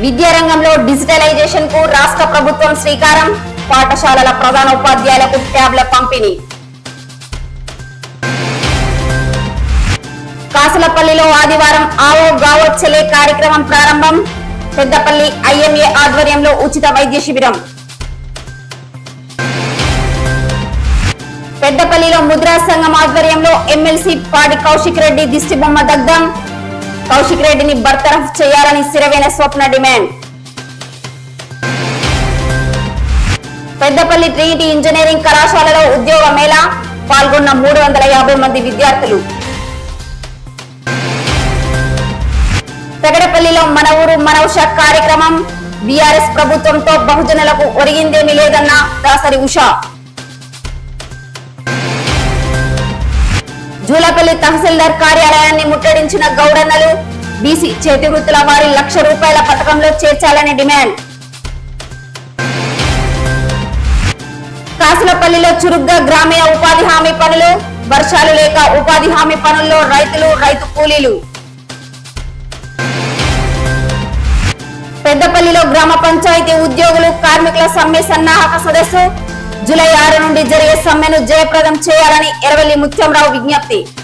విద్యారంగంలో డిజిటలైజేషన్ కు రాష్ట్ర ప్రభుత్వం శ్రీకారం పాఠశాలల ప్రధాన ఉపాధ్యాయులకు ట్యాబ్ల పంపిణీ కాసులపల్లిలో ఆదివారం ఆవో గావో చెలే కార్యక్రమం ప్రారంభం పెద్దపల్లి ఐఎంఏ ఆధ్వర్యంలో ఉచిత వైద్య శిబిరం పెద్దపల్లిలో ముద్రా సంఘం ఆధ్వర్యంలో ఎమ్మెల్సీ పాడి కౌశిక్ రెడ్డి దిష్టిబొమ్మ దగ్ధం కౌశిక్ రెడ్డిని బర్తరఫ్ చేయాలని Siravena Swapna demand Peddapalli Trinity engineering కళాశాలలో ఉద్యోగ మేళా పాల్గొన్న మూడు వందల యాభై మంది విద్యార్థులు పెగడపల్లిలో మన ఊరు మనౌష కార్యక్రమం బీఆర్ఎస్ ప్రభుత్వంతో బహుజనులకు ఒరిగిందేమీ లేదన్న దాసరి ఉషా జూలపల్లి తహసీల్దార్ కార్యాలయాన్ని ముట్టడించిన గౌడన్నలు బీసీ చేతి వృత్తుల వారి లక్ష రూపాయల పథకంలో చేర్చాలని డిమాండ్ కాసులపల్లిలో చురుగ్గా గ్రామీణ ఉపాధి హామీ పనులు వర్షాలు లేక ఉపాధి హామీ పనుల్లో రైతులు రైతు కూలీలు పెద్దపల్లిలో గ్రామ పంచాయతీ ఉద్యోగులు కార్మికుల సమ్మె సన్నాహక సదస్సు జూలై ఆరు నుండి జరిగే సమ్మెను జయప్రదం చేయాలని ఎరవల్లి ముత్యంరావు విజ్ఞప్తి